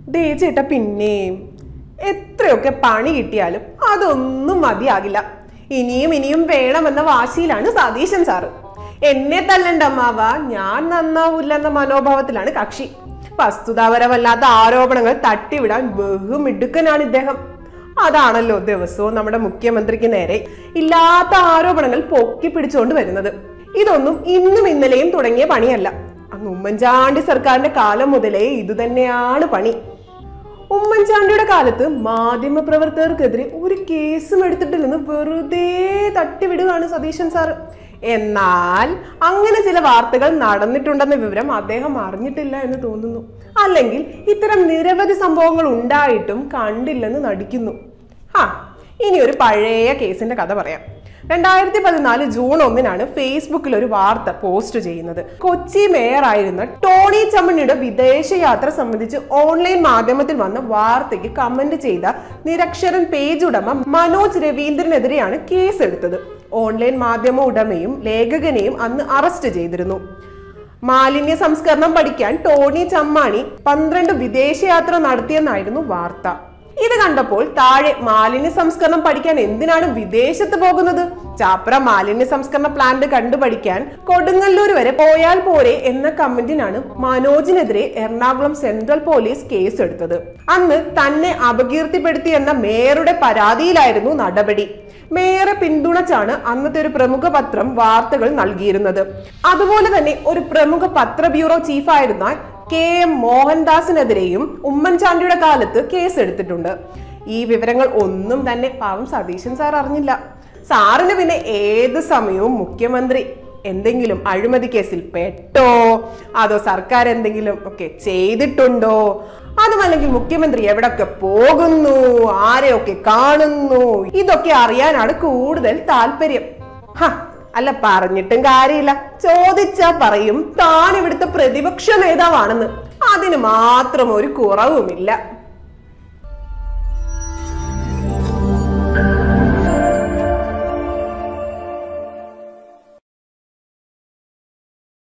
ദേ ചേട്ട പിന്നെയും എത്രയൊക്കെ പണി കിട്ടിയാലും അതൊന്നും മതിയാകില്ല ഇനിയും ഇനിയും വേണമെന്ന വാശിയിലാണ് സതീശൻ സാറ് എന്നെ തല്ലണ്ട അമ്മാവ ഞാൻ നന്നാവൂല്ലെന്ന മനോഭാവത്തിലാണ് കക്ഷി വസ്തുതാപരമല്ലാത്ത ആരോപണങ്ങൾ തട്ടിവിടാൻ ബഹുമിടുക്കനാണ് ഇദ്ദേഹം അതാണല്ലോ ദിവസവും നമ്മുടെ മുഖ്യമന്ത്രിക്ക് നേരെ ഇല്ലാത്ത ആരോപണങ്ങൾ പൊക്കി പിടിച്ചുകൊണ്ട് വരുന്നത് ഇതൊന്നും ഇന്നും ഇന്നലെയും തുടങ്ങിയ പണിയല്ല അങ്ങ് ഉമ്മൻചാണ്ടി സർക്കാരിന്റെ കാലം മുതലേ ഇതുതന്നെയാണ് പണി ഉമ്മൻചാണ്ടിയുടെ കാലത്ത് മാധ്യമ പ്രവർത്തകർക്കെതിരെ ഒരു കേസും എടുത്തിട്ടില്ലെന്ന് വെറുതെ തട്ടിവിടുകയാണ് സതീശൻ സാറ് എന്നാൽ അങ്ങനെ ചില വാർത്തകൾ നടന്നിട്ടുണ്ടെന്ന വിവരം അദ്ദേഹം അറിഞ്ഞിട്ടില്ല എന്ന് തോന്നുന്നു അല്ലെങ്കിൽ ഇത്തരം നിരവധി സംഭവങ്ങൾ ഉണ്ടായിട്ടും കണ്ടില്ലെന്ന് നടിക്കുന്നു ഹാ ഇനി ഒരു പഴയ കേസിന്റെ കഥ പറയാം രണ്ടായിരത്തി പതിനാല് ജൂൺ ഒന്നിനാണ് ഫേസ്ബുക്കിൽ ഒരു വാർത്ത പോസ്റ്റ് ചെയ്യുന്നത് കൊച്ചി മേയർ ആയിരുന്ന ടോണി ചമ്മണിയുടെ വിദേശയാത്ര സംബന്ധിച്ച് ഓൺലൈൻ മാധ്യമത്തിൽ വന്ന വാർത്തയ്ക്ക് കമന്റ് ചെയ്ത നിരക്ഷരൻ പേജ് ഉടമ മനോജ് രവീന്ദ്രനെതിരെയാണ് കേസ് എടുത്തത് ഓൺലൈൻ മാധ്യമ ഉടമയും ലേഖകനെയും അന്ന് അറസ്റ്റ് ചെയ്തിരുന്നു മാലിന്യ സംസ്കരണം പഠിക്കാൻ ടോണി ചമ്മാണി പന്ത്രണ്ട് വിദേശയാത്ര നടത്തിയെന്നായിരുന്നു വാർത്ത ഇത് കണ്ടപ്പോൾ താഴെ മാലിന്യ സംസ്കരണം പഠിക്കാൻ എന്തിനാണ് വിദേശത്ത് പോകുന്നത് ചാപ്ര മാലിന്യ സംസ്കരണ പ്ലാന്റ് കണ്ടുപഠിക്കാൻ കൊടുങ്ങല്ലൂർ വരെ പോയാൽ പോരെ എന്ന കമന്റിനാണ് മനോജിനെതിരെ എറണാകുളം സെൻട്രൽ പോലീസ് കേസ് എടുത്തത് അന്ന് തന്നെ അപകീർത്തിപ്പെടുത്തിയെന്ന മേയറുടെ പരാതിയിലായിരുന്നു നടപടി മേയറെ പിന്തുണച്ചാണ് അന്നത്തെ ഒരു പ്രമുഖ പത്രം വാർത്തകൾ നൽകിയിരുന്നത് അതുപോലെ തന്നെ ഒരു പ്രമുഖ പത്ര ബ്യൂറോ ചീഫായിരുന്ന കെ എം മോഹൻദാസിനെതിരെയും ഉമ്മൻചാണ്ടിയുടെ കാലത്ത് കേസ് എടുത്തിട്ടുണ്ട് ഈ വിവരങ്ങൾ ഒന്നും തന്നെ പാവം സതീശൻ സാർ അറിഞ്ഞില്ല സാറിന് പിന്നെ ഏത് സമയവും മുഖ്യമന്ത്രി എന്തെങ്കിലും അഴിമതി കേസിൽ പെട്ടോ അതോ സർക്കാർ എന്തെങ്കിലും ഒക്കെ ചെയ്തിട്ടുണ്ടോ അതുമല്ലെങ്കിൽ മുഖ്യമന്ത്രി എവിടൊക്കെ പോകുന്നു ആരെയൊക്കെ കാണുന്നു ഇതൊക്കെ അറിയാനാണ് കൂടുതൽ താല്പര്യം ഹ അല്ല പറഞ്ഞിട്ടും കാര്യമില്ല ചോദിച്ചാ പറയും താൻ ഇവിടുത്തെ പ്രതിപക്ഷ നേതാവാണെന്ന് അതിന് മാത്രം ഒരു കുറവുമില്ല